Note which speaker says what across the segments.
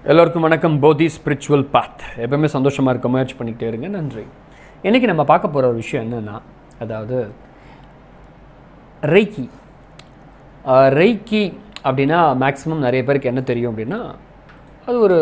Speaker 1: எல்லோருக்கும் வணக்கம் போதி ஸ்பிரிச்சுவல் பாத் எப்பவுமே சந்தோஷமாக இருக்க முயற்சி பண்ணிக்கிட்டே இருங்க நன்றி இன்றைக்கி நம்ம பார்க்க போகிற ஒரு விஷயம் என்னென்னா அதாவது ரெய்க்கி ஆஹ், ரெய்க்கி அப்படின்னா மேக்ஸிமம் நிறைய பேருக்கு என்ன தெரியும் அப்படின்னா அது ஒரு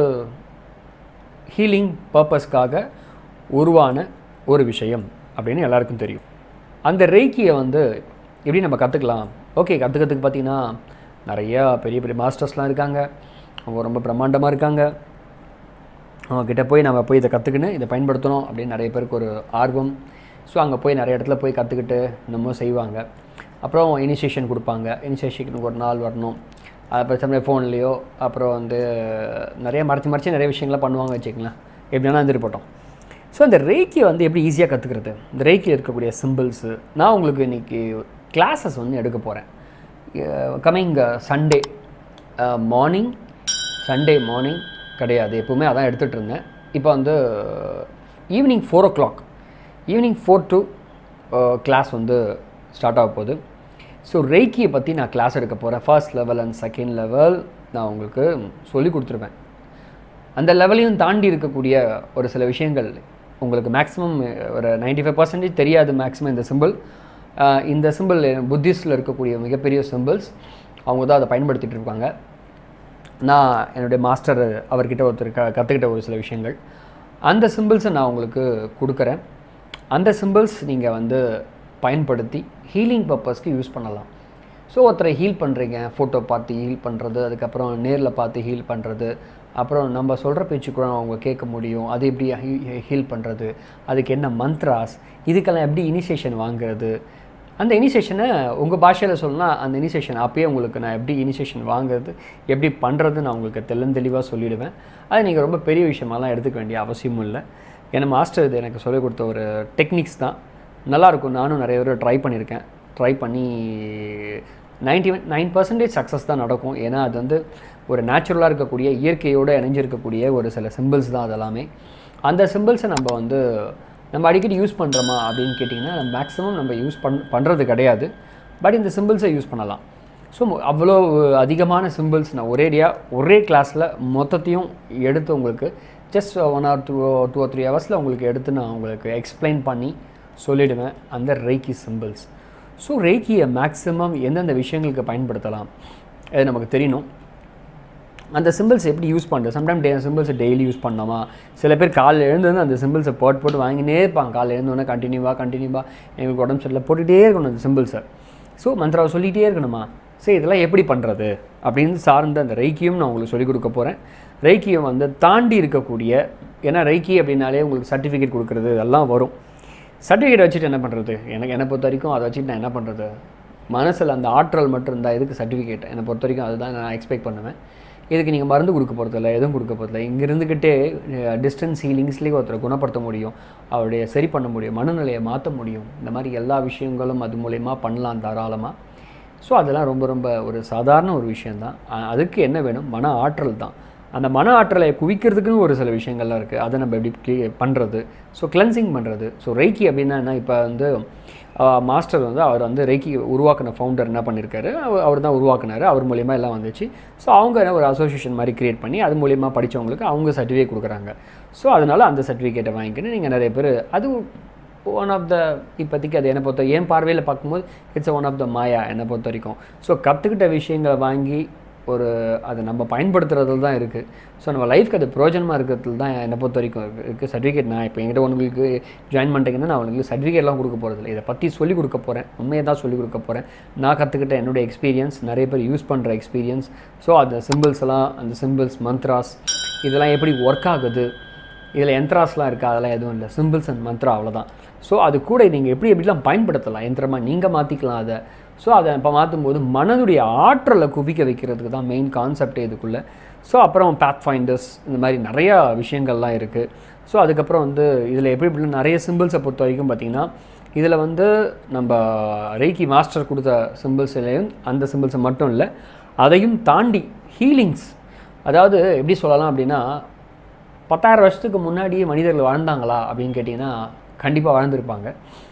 Speaker 1: ஹீலிங் பர்பஸ்க்காக உருவான ஒரு விஷயம் அப்படின்னு எல்லாருக்கும் தெரியும் அந்த ரெய்க்கியை வந்து எப்படி நம்ம கற்றுக்கலாம் ஓகே கற்றுக்கிறதுக்கு பார்த்தீங்கன்னா நிறையா பெரிய பெரிய மாஸ்டர்ஸ்லாம் இருக்காங்க அவங்க ரொம்ப பிரம்மாண்டமாக இருக்காங்க அவங்கக்கிட்ட போய் நம்ம போய் இதை கற்றுக்கின்னு இதை பயன்படுத்தணும் அப்படின்னு நிறைய பேருக்கு ஒரு ஆர்வம் ஸோ அங்கே போய் நிறைய இடத்துல போய் கற்றுக்கிட்டு இன்னமும் செய்வாங்க அப்புறம் இனிஷியேஷன் கொடுப்பாங்க இனிஷியேஷனுக்கு ஒரு நாள் வரணும் அப்புறம் சமயம் ஃபோன்லேயோ அப்புறம் வந்து நிறைய மறைச்சி மறைச்சி நிறைய விஷயங்களை பண்ணுவாங்க வச்சுக்கலாம் எப்படின்னா இருந்துட்டு போட்டோம் ஸோ இந்த ரேக்கி வந்து எப்படி ஈஸியாக கற்றுக்கிறது இந்த ரேக்கியில் இருக்கக்கூடிய சிம்பிள்ஸு நான் உங்களுக்கு இன்றைக்கி கிளாஸஸ் வந்து எடுக்க போகிறேன் coming Sunday morning Sunday morning கிடையாது எப்போவுமே அதான் எடுத்துகிட்டு இருந்தேன் இப்போ வந்து evening four o'clock evening four to class வந்து ஸ்டார்ட் ஆக போகுது ஸோ ரெய்க்கியை பற்றி நான் கிளாஸ் எடுக்க போகிறேன் first level and second level நான் உங்களுக்கு சொல்லி கொடுத்துருவேன் அந்த லெவலையும் தாண்டி இருக்கக்கூடிய ஒரு சில விஷயங்கள் உங்களுக்கு மேக்ஸிமம் ஒரு 95% ஃபைவ் பர்சன்டேஜ் தெரியாது மேக்ஸிமம் இந்த சிம்பிள் இந்த சிம்பிள் புத்திஸ்டில் இருக்கக்கூடிய மிகப்பெரிய சிம்பிள்ஸ் அவங்க தான் அதை பயன்படுத்திட்டு இருப்பாங்க நான் என்னுடைய மாஸ்டர் அவர்கிட்ட ஒருத்தர் க கற்றுக்கிட்ட ஒரு சில விஷயங்கள் அந்த சிம்பிள்ஸை நான் உங்களுக்கு கொடுக்குறேன் அந்த சிம்பிள்ஸ் நீங்கள் வந்து பயன்படுத்தி ஹீலிங் பர்பஸ்க்கு யூஸ் பண்ணலாம் ஸோ ஒருத்தரை ஹீல் பண்ணுறீங்க ஃபோட்டோ பார்த்து ஹீல் பண்ணுறது அதுக்கப்புறம் நேரில் பார்த்து ஹீல் பண்ணுறது அப்புறம் நம்ம சொல்கிற பேச்சு கூட அவங்க கேட்க முடியும் அது எப்படி ஹீல் பண்ணுறது அதுக்கு என்ன மந்த்ராஸ் இதுக்கெல்லாம் எப்படி இனிஷியேஷன் வாங்குறது அந்த இனிஷியேஷனை உங்கள் பாஷையில் சொல்லணும்னா அந்த இனிஷியேஷன் அப்பயே உங்களுக்கு நான் எப்படி இனிஷியேஷன் வாங்குறது எப்படி பண்ணுறது நான் உங்களுக்கு தெளிவாக சொல்லிடுவேன் அது நீங்கள் ரொம்ப பெரிய விஷயமாலாம் எடுத்துக்க வேண்டிய அவசியமும் இல்லை ஏன்னா மாஸ்டர் இது எனக்கு சொல்லிக் கொடுத்த ஒரு டெக்னிக்ஸ் தான் நல்லாயிருக்கும் நானும் நிறைய தடவை ட்ரை பண்ணியிருக்கேன் ட்ரை பண்ணி நைன்டி நைன் பர்சன்டேஜ் சக்ஸஸ் தான் நடக்கும் ஏன்னா அது வந்து ஒரு நேச்சுரலாக இருக்கக்கூடிய இயற்கையோடு இணைஞ்சிருக்கக்கூடிய ஒரு சில சிம்பிள்ஸ் தான் அதெல்லாமே அந்த சிம்பிள்ஸை நம்ம வந்து நம்ம அடிக்கடி யூஸ் பண்ணுறோமா அப்படின்னு கேட்டிங்கன்னா மேக்ஸிமம் நம்ம யூஸ் பண் பண்ணுறது கிடையாது பட் இந்த சிம்பிள்ஸை யூஸ் பண்ணலாம் ஸோ அவ்வளோ அதிகமான சிம்பிள்ஸ் நான் ஒரேடியாக ஒரே கிளாஸில் மொத்தத்தையும் எடுத்து உங்களுக்கு just one or two two or three ஹவர்ஸில் உங்களுக்கு எடுத்து நான் உங்களுக்கு எக்ஸ்பிளைன் பண்ணி சொல்லிடுவேன் அந்த ரெய்க்கி சிம்பிள்ஸ் ஸோ ரெய்க்கியை மேக்ஸிமம் எந்தெந்த விஷயங்களுக்கு பயன்படுத்தலாம் அது நமக்கு தெரியணும் அந்த சிம்பிள்ஸ் எப்படி யூஸ் பண்ணுறது சம்டைம் டே சிம்பிள்ஸை டெய்லி யூஸ் பண்ணலாமா சில பேர் காலைல எழுந்து அந்த சிம்பிள்ஸை போட்டு போட்டு வாங்கினே இருப்பாங்க காலைல எழுந்தோடனே கண்டினியூவாக கண்டினியூவாக எங்களுக்கு உடம்பு சரியில்லை போட்டுகிட்டே இருக்கணும் அந்த சிம்பிள்ஸை ஸோ மந்த்ராவை சொல்லிகிட்டே இருக்கணுமா சரி இதெல்லாம் எப்படி பண்ணுறது அப்படின்னு சார்ந்த அந்த ரெய்க்கியும் நான் உங்களுக்கு சொல்லிக் கொடுக்க போகிறேன் ரெய்க்கியும் வந்து தாண்டி இருக்கக்கூடிய ஏன்னா ரெய்க்கி அப்படின்னாலே உங்களுக்கு சர்டிஃபிகேட் கொடுக்குறது இதெல்லாம் வரும் சர்டிஃபிகேட் வச்சுட்டு என்ன பண்ணுறது எனக்கு என்னை பொறுத்த வரைக்கும் அதை வச்சுட்டு நான் என்ன பண்ணுறது மனசில் அந்த ஆற்றல் மட்டும் இருந்தால் எதுக்கு சர்டிஃபிகேட் என்னை பொறுத்த வரைக்கும் அதுதான் நான் எக்ஸ்பெக்ட் பண்ணுவேன் இதுக்கு நீங்கள் மருந்து கொடுக்க போகிறதில்ல எதுவும் கொடுக்க போகிறதில்ல இங்கே இருந்துக்கிட்டே டிஸ்டன்ஸ் ஹீலிங்ஸ்லேயே ஒருத்தரை குணப்படுத்த முடியும் அவருடைய சரி பண்ண முடியும் மனநிலையை மாற்ற முடியும் இந்த மாதிரி எல்லா விஷயங்களும் அது மூலயமா பண்ணலாம் தாராளமாக ஸோ அதெல்லாம் ரொம்ப ரொம்ப ஒரு சாதாரண ஒரு விஷயந்தான் அ- அதுக்கு என்ன வேணும் மன ஆற்றல் தான் அந்த மன ஆற்றலை குவிக்கிறதுக்குன்னு ஒரு சில விஷயங்கள்லாம் இருக்குது அதை நம்ம எப்படி க்ளீ பண்ணுறது ஸோ கிளென்சிங் பண்ணுறது ஸோ ரெய்க்கி அப்படின்னா என்ன இப்போ வந்து மாஸ்டர் வந்து அவர் வந்து ரெய்க்கி உருவாக்கின ஃபவுண்டர் என்ன பண்ணியிருக்காரு அவர் தான் உருவாக்குனாரு அவர் மூலியமா எல்லாம் வந்துச்சு ஸோ அவங்க என்ன ஒரு அசோசியேஷன் மாதிரி கிரியேட் பண்ணி அது மூலியமாக படித்தவங்களுக்கு அவங்க சர்டிஃபிகேட் கொடுக்குறாங்க ஸோ அதனால் அந்த சர்டிஃபிகேட்டை வாங்கிக்கின்னு நீங்கள் நிறைய பேர் அது ஒன் ஆஃப் த இப்போதைக்கு அது என்னை பொறுத்த என் பார்வையில் பார்க்கும்போது இட்ஸ் ஒன் ஆஃப் த மாயா என்னை பொறுத்த வரைக்கும் ஸோ கற்றுக்கிட்ட விஷயங்களை வாங்கி ஒரு அதை நம்ம பயன்படுத்துறதுல தான் இருக்குது ஸோ நம்ம லைஃப்க்கு அது பிரயோஜனமாக இருக்கிறதுல தான் என்னை பொறுத்த வரைக்கும் இருக்குது சர்டிஃபிகேட் நான் இப்போ என்கிட்ட உங்களுக்கு ஜாயின் பண்ணிட்டீங்கன்னா நான் உங்களுக்கு சர்டிஃபிகேட்லாம் கொடுக்க போகிறதில்ல இதை பற்றி சொல்லிக் கொடுக்க போகிறேன் உண்மையை தான் சொல்லிக் கொடுக்க போகிறேன் நான் கற்றுக்கிட்ட என்னுடைய எக்ஸ்பீரியன்ஸ் நிறைய பேர் யூஸ் பண்ணுற எக்ஸ்பீரியன்ஸ் ஸோ அந்த சிம்பிள்ஸ் எல்லாம் அந்த சிம்பிள்ஸ் மந்த்ராஸ் இதெல்லாம் எப்படி ஒர்க் ஆகுது இதில் யந்த்ராஸ்லாம் இருக்கா அதெல்லாம் எதுவும் இல்லை சிம்பிள்ஸ் அண்ட் மந்த்ரா அவ்வளோதான் ஸோ அது கூட நீங்கள் எப்படி எப்படிலாம் பயன்படுத்தலாம் யந்திரமாக நீங்கள் மாற்றிக்கலாம் அதை ஸோ அதை இப்போ மாற்றும்போது மனதுடைய ஆற்றலை குவிக்க வைக்கிறதுக்கு தான் மெயின் கான்செப்டே இதுக்குள்ளே ஸோ அப்புறம் பேத் ஃபைண்டர்ஸ் இந்த மாதிரி நிறையா விஷயங்கள்லாம் இருக்குது ஸோ அதுக்கப்புறம் வந்து இதில் எப்படி எப்படி நிறைய சிம்பிள்ஸை பொறுத்த வரைக்கும் பார்த்திங்கன்னா இதில் வந்து நம்ம ரெய்க்கி மாஸ்டர் கொடுத்த சிம்பிள்ஸ்லேயும் அந்த சிம்பிள்ஸை மட்டும் இல்லை அதையும் தாண்டி ஹீலிங்ஸ் அதாவது எப்படி சொல்லலாம் அப்படின்னா பத்தாயிரம் வருஷத்துக்கு முன்னாடியே மனிதர்கள் வாழ்ந்தாங்களா அப்படின்னு கேட்டிங்கன்னா கண்டிப்பாக வாழ்ந்திருப்பாங்க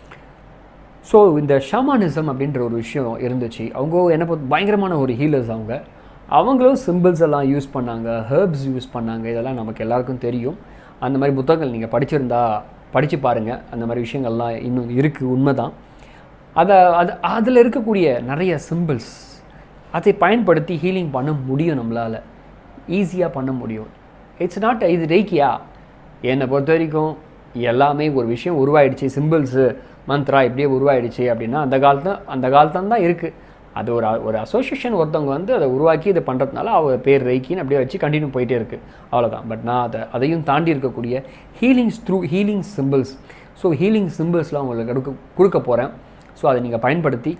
Speaker 1: ஸோ இந்த ஷாமானிசம் அப்படின்ற ஒரு விஷயம் இருந்துச்சு அவங்க என்ன பொறுத்த பயங்கரமான ஒரு ஹீலர்ஸ் அவங்க அவங்களும் சிம்பிள்ஸ் எல்லாம் யூஸ் பண்ணாங்க ஹெர்ப்ஸ் யூஸ் பண்ணாங்க இதெல்லாம் நமக்கு எல்லாருக்கும் தெரியும் அந்த மாதிரி புத்தகங்கள் நீங்கள் படிச்சிருந்தா படித்து பாருங்கள் அந்த மாதிரி விஷயங்கள்லாம் இன்னும் இருக்குது உண்மை தான் அதை அது அதில் இருக்கக்கூடிய நிறைய சிம்பிள்ஸ் அதை பயன்படுத்தி ஹீலிங் பண்ண முடியும் நம்மளால் ஈஸியாக பண்ண முடியும் இட்ஸ் நாட் இது ரேக்கியா என்னை பொறுத்த வரைக்கும் எல்லாமே ஒரு விஷயம் உருவாயிடுச்சு சிம்பிள்ஸு மந்த்ரா இப்படியே உருவாயிடுச்சு அப்படின்னா அந்த காலத்தில் அந்த காலத்துல தான் இருக்குது அது ஒரு ஒரு அசோசியேஷன் ஒருத்தவங்க வந்து அதை உருவாக்கி இதை பண்ணுறதுனால அவ பேர் ரைக்கின்னு அப்படியே வச்சு கண்டினியூ போயிட்டே இருக்குது அவ்வளோதான் பட் நான் அதை அதையும் தாண்டி இருக்கக்கூடிய healings through healing symbols so healing சிம்பிள்ஸ்லாம் உங்களுக்கு கொடுக்க கொடுக்க போகிறேன் ஸோ அதை நீங்கள் பயன்படுத்தி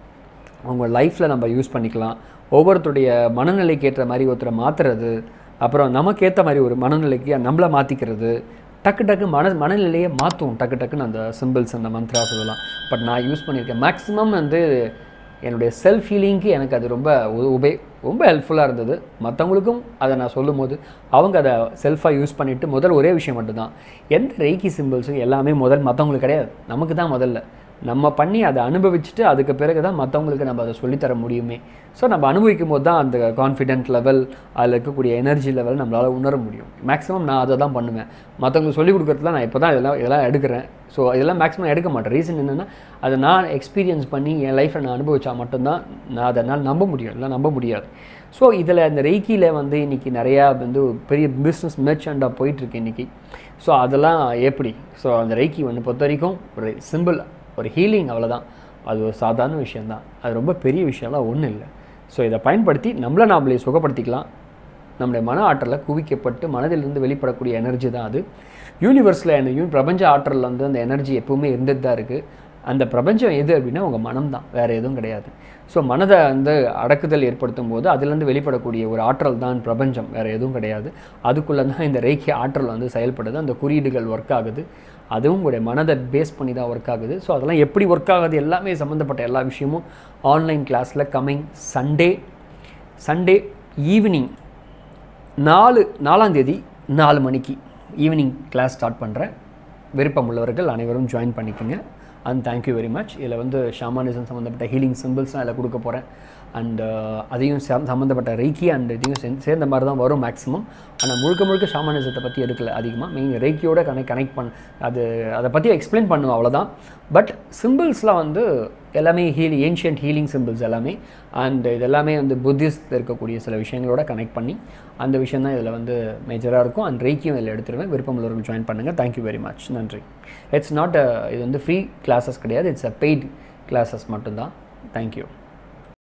Speaker 1: அவங்க லைஃப்பில் நம்ம யூஸ் பண்ணிக்கலாம் ஒவ்வொருத்தருடைய மனநிலைக்கு ஏற்ற மாதிரி ஒருத்தரை மாற்றுறது அப்புறம் நமக்கேற்ற மாதிரி ஒரு மனநிலைக்கு நம்மளை மாற்றிக்கிறது டக்கு டக்கு மன மனநிலையை மாற்றும் டக்கு டக்குன்னு அந்த சிம்பிள்ஸ் அந்த மந்த்ராஸ் இதெல்லாம் பட் நான் யூஸ் பண்ணியிருக்கேன் மேக்ஸிமம் வந்து என்னுடைய செல்ஃப் ஃபீலிங்க்கு எனக்கு அது ரொம்ப உ- உபே ரொம்ப ஹெல்ப்ஃபுல்லாக இருந்தது மற்றவங்களுக்கும் அதை நான் சொல்லும் போது அவங்க அதை செல்ஃபாக யூஸ் பண்ணிவிட்டு முதல் ஒரே விஷயம் மட்டும்தான் எந்த ரெய்கி சிம்பிள்ஸும் எல்லாமே முதல் மற்றவங்களுக்கு கிடையாது நமக்கு தான் முதல்ல நம்ம பண்ணி அதை அனுபவிச்சுட்டு அதுக்கு பிறகு தான் மற்றவங்களுக்கு நம்ம அதை சொல்லித்தர முடியுமே ஸோ நம்ம அனுபவிக்கும் போது தான் அந்த கான்ஃபிடென்ட் லெவல் அதில் இருக்கக்கூடிய எனர்ஜி லெவல் நம்மளால் உணர முடியும் மேக்ஸிமம் நான் அதை தான் பண்ணுவேன் மற்றவங்களுக்கு சொல்லிக் கொடுக்குறதுலாம் நான் இப்போ தான் இதெல்லாம் இதெல்லாம் எடுக்கிறேன் ஸோ இதெல்லாம் மேக்ஸிமம் எடுக்க மாட்டேன் ரீசன் என்னென்னா அதை நான் எக்ஸ்பீரியன்ஸ் பண்ணி என் லைஃப்பில் நான் அனுபவிச்சா மட்டும்தான் நான் அதை என்னால் நம்ப முடியும் இல்லை நம்ப முடியாது ஸோ இதில் இந்த ரெய்க்கியில் வந்து இன்றைக்கி நிறையா வந்து ஒரு பெரிய பிஸ்னஸ் மெர்ச்சண்டாக போயிட்டுருக்கு இன்றைக்கி ஸோ அதெல்லாம் எப்படி ஸோ அந்த ரெய்க்கி வந்து பொறுத்த வரைக்கும் ஒரு சிம்பிள் ஒரு ஹீலிங் அவ்வளோதான் அது ஒரு சாதாரண விஷயந்தான் அது ரொம்ப பெரிய விஷயம்லாம் ஒன்றும் இல்லை ஸோ இதை பயன்படுத்தி நம்மளை நாமளே சுகப்படுத்திக்கலாம் நம்முடைய மன ஆற்றலில் குவிக்கப்பட்டு மனதிலிருந்து வெளிப்படக்கூடிய எனர்ஜி தான் அது யூனிவர்ஸில் என்ன பிரபஞ்ச ஆற்றலில் வந்து அந்த எனர்ஜி எப்பவுமே இருந்துட்டு தான் இருக்குது அந்த பிரபஞ்சம் எது அப்படின்னா உங்கள் மனம் தான் வேறு எதுவும் கிடையாது ஸோ மனதை வந்து அடக்குதல் ஏற்படுத்தும் போது அதுலேருந்து வெளிப்படக்கூடிய ஒரு ஆற்றல் தான் பிரபஞ்சம் வேறு எதுவும் கிடையாது அதுக்குள்ளே தான் இந்த ரேக்கி ஆற்றல் வந்து செயல்படுது அந்த குறியீடுகள் ஒர்க் ஆகுது அதுவும் உங்களுடைய மனதை பேஸ் பண்ணி தான் ஒர்க் ஆகுது ஸோ அதெல்லாம் எப்படி ஒர்க் ஆகுது எல்லாமே சம்மந்தப்பட்ட எல்லா விஷயமும் ஆன்லைன் கிளாஸில் கம்மிங் சண்டே சண்டே ஈவினிங் நாலு நாலாம் தேதி நாலு மணிக்கு ஈவினிங் கிளாஸ் ஸ்டார்ட் பண்ணுறேன் விருப்பம் உள்ளவர்கள் அனைவரும் ஜாயின் பண்ணிக்கோங்க அண்ட் தேங்க்யூ வெரி மச் இதில் வந்து ஷாமானிசம் சம்மந்தப்பட்ட ஹீலிங் சிம்பிள்ஸ்லாம் இதில் கொடுக்க போகிறேன் அண்ட் அதையும் சம் சம்மந்தப்பட்ட ரெய்க்கி அண்ட் இதையும் சேர்ந்து சேர்ந்த மாதிரி தான் வரும் மேக்ஸிமம் ஆனால் முழுக்க முழுக்க ஷாமானிசத்தை பற்றி எடுக்கல அதிகமாக மெயின் ரெய்க்கியோட கனெக்ட் கனெக்ட் பண்ண அது அதை பற்றி எக்ஸ்பிளைன் பண்ணுவோம் அவ்வளோதான் பட் சிம்பிள்ஸ்லாம் வந்து எல்லாமே ஹீலி ஏன்ஷியன்ட் ஹீலிங் சிம்பிள்ஸ் எல்லாமே அண்ட் இது எல்லாமே வந்து புத்திஸ்ட் இருக்கக்கூடிய சில விஷயங்களோட கனெக்ட் பண்ணி அந்த விஷயம் தான் இதில் வந்து மேஜராக இருக்கும் அண்ட் ரேக்கியும் இதில் எடுத்துருவேன் விருப்பம் உள்ளவர்கள் ஜாயின் பண்ணுங்கள் தேங்க்யூ வெரி மச் நன்றி இட்ஸ் நாட் இது வந்து ஃப்ரீ கிளாஸஸ் கிடையாது இட்ஸ் அ பெய்ட் கிளாஸஸ் மட்டும்தான் தேங்க்யூ